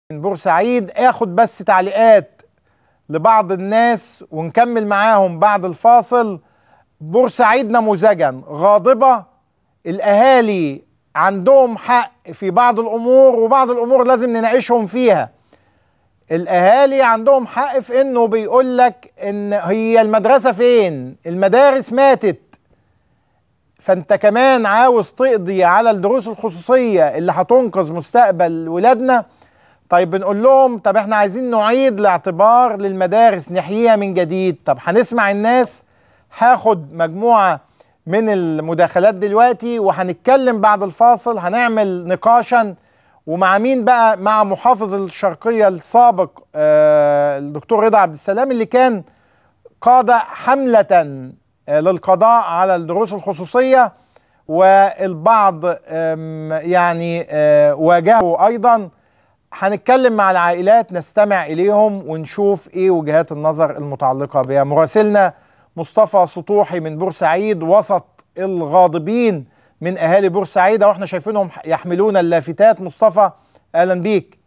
من بورسعيد اخد بس تعليقات لبعض الناس ونكمل معاهم بعد الفاصل بورسعيد نموذجا غاضبة الأهالي عندهم حق في بعض الأمور وبعض الأمور لازم نناقشهم فيها الأهالي عندهم حق في إنه بيقول لك إن هي المدرسة فين المدارس ماتت فأنت كمان عاوز تقضي على الدروس الخصوصية اللي هتنقذ مستقبل ولادنا طيب بنقول لهم طب احنا عايزين نعيد الاعتبار للمدارس نحييها من جديد طب هنسمع الناس هاخد مجموعة من المداخلات دلوقتي وهنتكلم بعد الفاصل هنعمل نقاشا ومع مين بقى مع محافظ الشرقية السابق آه الدكتور رضا عبد السلام اللي كان قاد حملة آه للقضاء على الدروس الخصوصية والبعض آم، يعني آه واجهه أيضا هنتكلم مع العائلات نستمع إليهم ونشوف إيه وجهات النظر المتعلقة بها مراسلنا مصطفى سطوحي من بورسعيد وسط الغاضبين من أهالي بورسعيد وإحنا شايفينهم يحملون اللافتات مصطفى أهلا بيك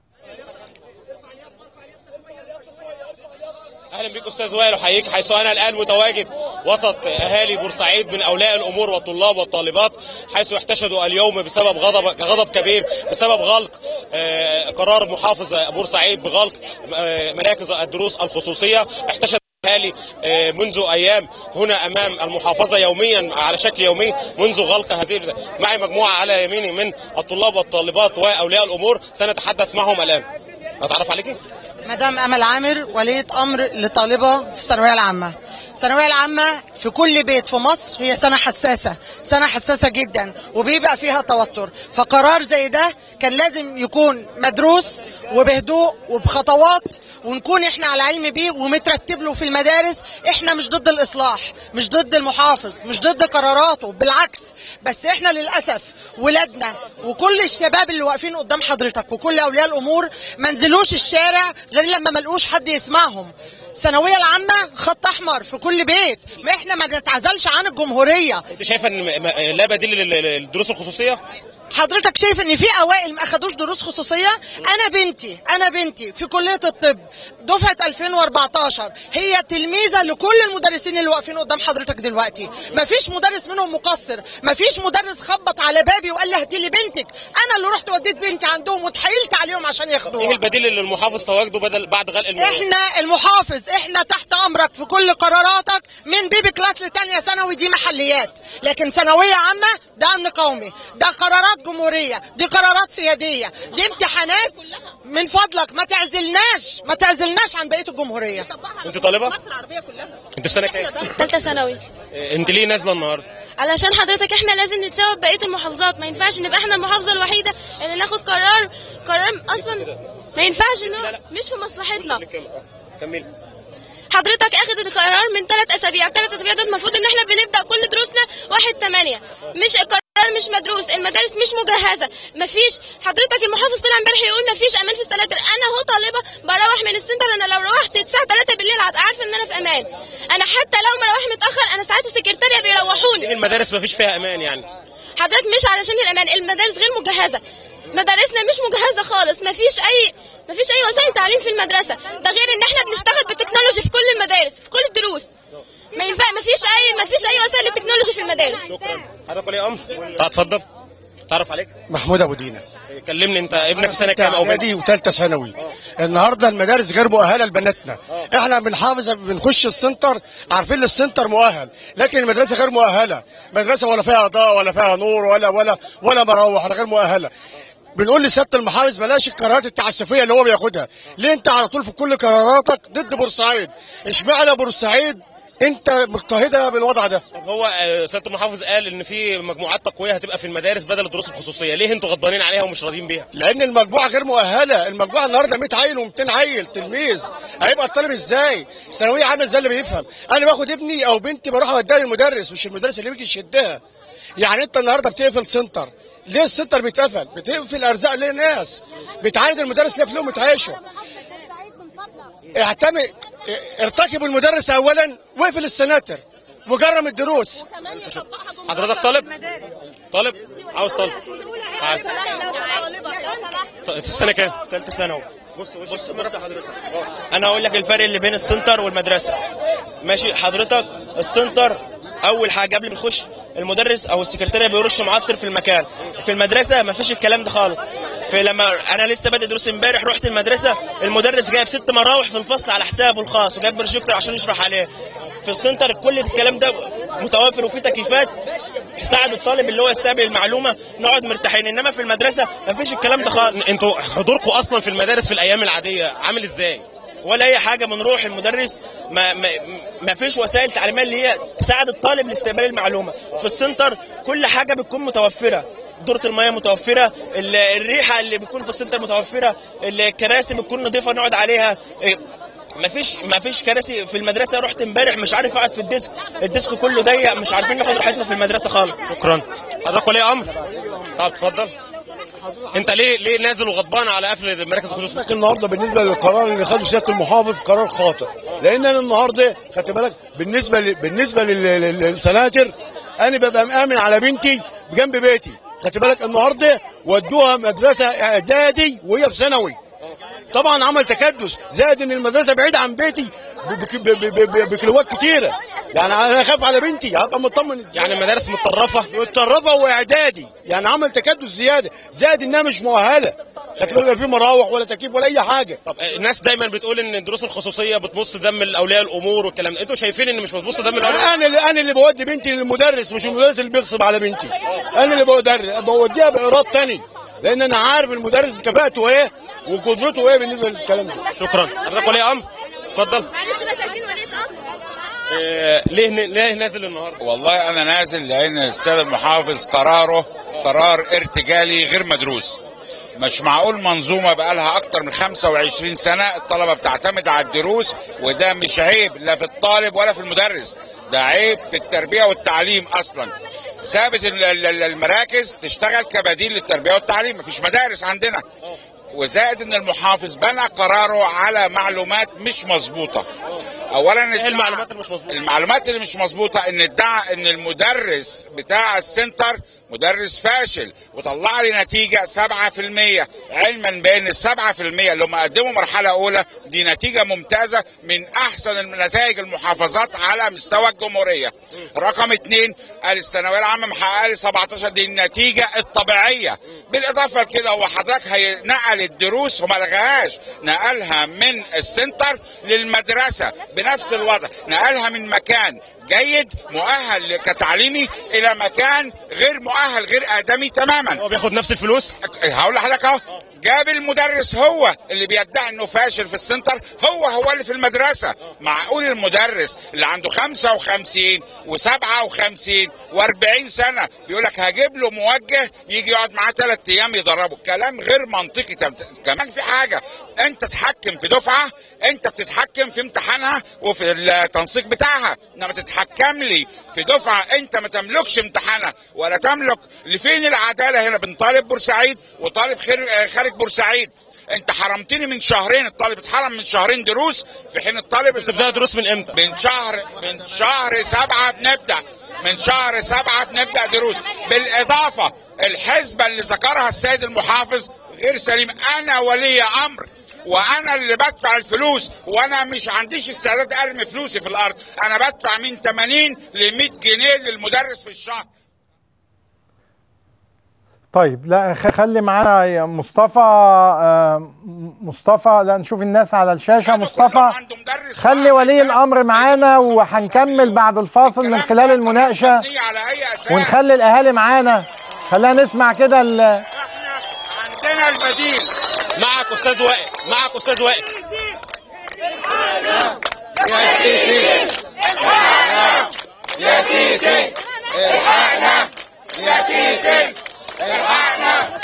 اهلا بك استاذ وائل احييك حيث انا الان متواجد وسط اهالي بورسعيد من اولياء الامور والطلاب والطالبات حيث يحتشدوا اليوم بسبب غضب غضب كبير بسبب غلق آه، قرار محافظ بورسعيد بغلق آه، مراكز الدروس الخصوصيه احتشد الاهالي آه، منذ ايام هنا امام المحافظه يوميا على شكل يومي منذ غلق هذه معي مجموعه على يميني من الطلاب والطالبات واولياء الامور سنتحدث معهم الان اتعرف عليكي مدام امل عامر ولية امر لطالبة في الثانوية العامة الثانوية العامة في كل بيت في مصر هي سنة حساسة سنة حساسة جدا وبيبقى فيها توتر فقرار زي ده كان لازم يكون مدروس وبهدوء وبخطوات ونكون احنا على علم بيه ومترتب له في المدارس احنا مش ضد الاصلاح مش ضد المحافظ مش ضد قراراته بالعكس بس احنا للاسف ولادنا وكل الشباب اللي واقفين قدام حضرتك وكل اولياء الامور ما نزلوش الشارع غير لما ما لقوش حد يسمعهم الثانويه العامه خط احمر في كل بيت ما احنا ما نتعزلش عن الجمهوريه انت شايفه ان م- م- لا بديل لل- للدروس الخصوصيه حضرتك شايف ان في اوائل ما اخدوش دروس خصوصيه انا بنتي انا بنتي في كليه الطب دفعه 2014 هي تلميذه لكل المدرسين اللي واقفين قدام حضرتك دلوقتي ما فيش مدرس منهم مقصر ما فيش مدرس خبط على بابي وقال لي هاتي لي بنتك انا اللي رحت وديت بنتي عندهم واتحايلت عليهم عشان ايه ياخدوها البديل اللي المحافظ تواجده بدل بعد غلق الم... احنا المحافظ احنا تحت امرك في كل قراراتك من بيبي كلاس لتانية ثانوي دي محليات لكن ثانويه عامه ده امن قومي ده قرارات جمهوريه دي قرارات سياديه دي امتحانات من فضلك ما تعزلناش ما تعزلناش عن بقيه الجمهوريه انت طالبه مصر العربية كلها انت في سنه كام ثالثة ثانوي إيه، انت ليه نازله النهارده علشان حضرتك احنا لازم نتساوى ببقية المحافظات ما ينفعش نبقى احنا المحافظة الوحيدة اللي ناخد قرار قرار اصلا ما ينفعش انه مش في مصلحتنا كملي حضرتك اخد القرار من ثلاث اسابيع ثلاث اسابيع دول المفروض ان احنا بنبدا كل دروسنا واحد ثمانية مش القرار مش مدروس المدارس مش مجهزه مفيش حضرتك المحافظ طلع امبارح يقول مفيش امان في السناتر انا اهو طالبه بروح من السنتر انا لو روحت الساعه 3 بالليل هبقى عارفه ان انا في امان انا حتى لو مروح متاخر انا ساعات السكرتاريه بيروحوني ليه المدارس ما فيش فيها امان يعني حضرتك مش علشان الامان المدارس غير مجهزه مدارسنا مش مجهزه خالص مفيش اي مفيش اي وسائل تعليم في المدرسه ده غير ان احنا بنشتغل بالتكنولوجي في كل المدارس في كل الدروس ما ينفع مفيش اي مفيش اي وسائل للتكنولوجي في المدارس شكرا حضرتك ولي امر تعال اتفضل تعرف عليك محمود ابو دينا إيه، كلمني انت ابنك في سنه كام او بنت اعدادي وثالثه ثانوي النهارده المدارس غير مؤهله لبناتنا احنا بنحافظ بنخش السنتر عارفين السنتر مؤهل لكن المدرسه غير مؤهله مدرسه ولا فيها اضاءه ولا فيها نور ولا ولا ولا مراوح ولا غير مؤهله بنقول لسياده المحافظ بلاش القرارات التعسفيه اللي هو بياخدها ليه انت على طول في كل قراراتك ضد بورسعيد اشمعنى بورسعيد انت مضطهده بالوضع ده طب هو آه، سياده المحافظ قال ان في مجموعات تقويه هتبقى في المدارس بدل الدروس الخصوصيه ليه انتوا غضبانين عليها ومش راضيين بيها لان المجموعه غير مؤهله المجموعه النهارده 100 عيل و200 عيل تلميذ هيبقى الطالب ازاي ثانويه عامه ازاي اللي بيفهم انا باخد ابني او بنتي بروح اوديها للمدرس مش المدرس اللي بيجي يشدها يعني انت النهارده بتقفل سنتر ليه السنتر بيتقفل بتقفل ارزاق للناس بتعاند المدرس ليه في لقمه عيشه اعتمد ارتكب المدرس اولا واقفل السناتر وجرم الدروس حضرتك طالب طالب عاوز طالب تعال في سنه كام ثالثه ثانوي بص بص بص حضرتك انا هقول لك الفرق اللي بين السنتر والمدرسه ماشي حضرتك السنتر اول حاجه قبل ما نخش المدرس او السكرتيره بيرش معطر في المكان في المدرسه ما فيش الكلام ده خالص في لما انا لسه بادئ دروس امبارح رحت المدرسه المدرس جايب ست مراوح في الفصل على حسابه الخاص وجايب بروجيكتور عشان يشرح عليه في السنتر كل الكلام ده متوافر وفي تكييفات تساعد الطالب اللي هو يستقبل المعلومه نقعد مرتاحين انما في المدرسه ما فيش الكلام ده خالص انتوا حضوركم اصلا في المدارس في الايام العاديه عامل ازاي ولا اي حاجه بنروح المدرس ما ما, ما فيش وسائل تعليميه اللي هي تساعد الطالب لاستقبال المعلومه في السنتر كل حاجه بتكون متوفره دورة المياه متوفرة ال- الريحة اللي بتكون في السنتر متوفرة الكراسي بتكون نظيفة نقعد عليها إيه، مفيش مفيش كراسي في المدرسة رحت امبارح مش عارف اقعد في الديسك الديسك كله ضيق مش عارفين ناخد راحتنا في المدرسة خالص شكرا حضرتك ولي امر طب اتفضل انت ليه ليه نازل وغضبان على قفل مراكز الخصوص لكن النهارده بالنسبه للقرار اللي خده سياده المحافظ قرار خاطئ لان انا النهارده خدت بالك بالنسبه ل... بالنسبه لل- لل- للسناتر انا ببقى مامن على بنتي بجنب بيتي خدت بالك النهارده ودوها مدرسه اعدادي وهي في ثانوي طبعا عمل تكدس زائد ان المدرسه بعيده عن بيتي بك- ب- ب- ب- ب- بكيلوات كتيره يعني انا اخاف على بنتي هبقى مطمن ازاي يعني المدارس متطرفه متطرفه واعدادي يعني عمل تكدس زياده زائد انها مش مؤهله خدت بالك لا في مراوح ولا تكييف ولا اي حاجه طب الناس دايما بتقول ان الدروس الخصوصيه بتمص دم الاولياء الامور والكلام ده انتوا شايفين ان مش بتمص دم الاولياء انا اللي انا اللي بودي بنتي للمدرس مش المدرس اللي بيغصب على بنتي انا اللي بودر بوديها بايراد تاني لان انا عارف المدرس كفاءته ايه وقدرته ايه بالنسبه للكلام ده شكرا حضرتك ولي امر اتفضل معلش بس عايزين ولية امر آه، ليه ليه نازل النهارده والله انا نازل لان السيد المحافظ قراره قرار ارتجالي غير مدروس مش معقول منظومه بقالها اكتر من 25 سنه الطلبه بتعتمد على الدروس وده مش عيب لا في الطالب ولا في المدرس ده عيب في التربيه والتعليم اصلا ثابت ال- ال- ال- المراكز تشتغل كبديل للتربيه والتعليم مفيش مدارس عندنا وزائد ان المحافظ بنى قراره على معلومات مش مظبوطه اولا ايه المعلومات اللي مش مظبوطه المعلومات اللي مش مظبوطه ان ادعى ان المدرس بتاع السنتر مدرس فاشل وطلع لي نتيجه 7% علما بان ال 7% اللي هم قدموا مرحله اولى دي نتيجه ممتازه من احسن النتائج المحافظات على مستوى الجمهوريه. رقم اثنين قال الثانويه العامه محققه لي 17 دي النتيجه الطبيعيه. بالاضافه لكده هو حضرتك هي- نقل الدروس وما لغاهاش نقلها من السنتر للمدرسه بنفس الوضع نقلها من مكان جيد مؤهل كتعليمي الى مكان غير مؤهل غير ادمي تماما هو بياخد نفس الفلوس هقول لحضرتك اهو جاب المدرس هو اللي بيدعي انه فاشل في السنتر هو هو اللي في المدرسه معقول المدرس اللي عنده 55 و57 و40 سنه بيقول لك هجيب له موجه يجي يقعد معاه ثلاث ايام يدربه كلام غير منطقي طب كمان في حاجه انت تتحكم في دفعه انت بتتحكم في امتحانها وفي التنسيق بتاعها انما تتحكم لي في دفعه انت ما تملكش امتحانها ولا تملك لفين العداله هنا بين طالب بورسعيد وطالب خير آه، خارج بورسعيد انت حرمتني من شهرين الطالب اتحرم من شهرين دروس في حين الطالب اللي بتبدا دروس من امتى من شهر من شهر سبعة بنبدأ من شهر سبعة بنبدأ دروس بالإضافة الحسبة اللي ذكرها السيد المحافظ غير سليم أنا ولي أمر وانا اللي بدفع الفلوس وانا مش عنديش استعداد ارمي فلوسي في الارض انا بدفع من 80 ل 100 جنيه للمدرس في الشهر طيب لا خ- خلي معانا يا مصطفى آه، م- مصطفى لا نشوف الناس على الشاشة مصطفى عنده مدرس خلي ولي الأمر معانا وهنكمل بعد الفاصل من خلال المناقشة مبنية على اي اساس ونخلي الأهالي معانا خلينا نسمع كده ال- احنا عندنا البديل معك استاذ وائل معك استاذ وائل يا سيسي الحقنا يا سيسي الحقنا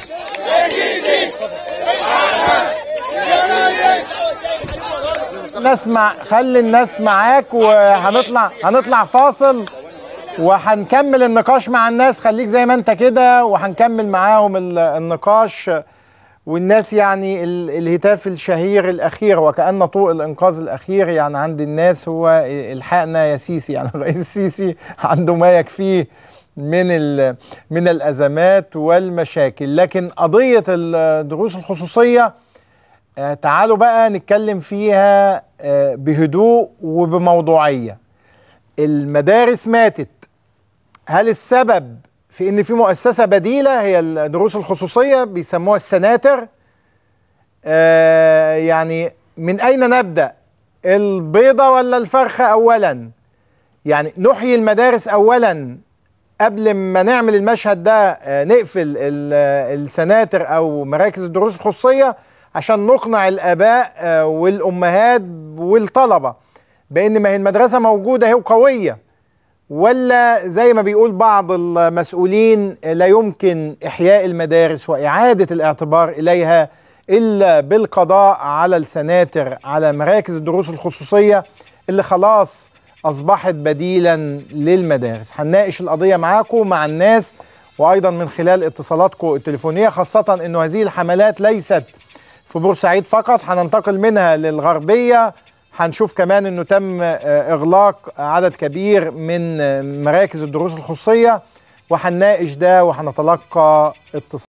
نسمع خلي الناس معاك وهنطلع هنطلع فاصل وهنكمل النقاش مع الناس خليك زي ما انت كده وهنكمل معاهم ال- النقاش والناس يعني ال- الهتاف الشهير الاخير وكأن طوق الانقاذ الاخير يعني عند الناس هو الحقنا يا سيسي يعني الرئيس السيسي عنده ما يكفيه من ال- من الازمات والمشاكل لكن قضيه الدروس الخصوصيه آه، تعالوا بقى نتكلم فيها آه، بهدوء وبموضوعيه المدارس ماتت هل السبب في ان في مؤسسه بديله هي الدروس الخصوصيه بيسموها السناتر آه يعني من اين نبدا البيضه ولا الفرخه اولا يعني نحيي المدارس اولا قبل ما نعمل المشهد ده آه نقفل ال- آه، السناتر او مراكز الدروس الخصوصيه عشان نقنع الاباء آه والامهات والطلبه بان ما هي المدرسه موجوده هي وقويه ولا زي ما بيقول بعض المسؤولين لا يمكن احياء المدارس واعاده الاعتبار اليها الا بالقضاء على السناتر على مراكز الدروس الخصوصيه اللي خلاص اصبحت بديلا للمدارس هنناقش القضيه معاكم مع الناس وايضا من خلال اتصالاتكم التليفونيه خاصه انه هذه الحملات ليست في بورسعيد فقط هننتقل منها للغربيه هنشوف كمان انه تم آه، اغلاق عدد كبير من آه، مراكز الدروس الخصوصيه وهنناقش ده وهنتلقى اتصال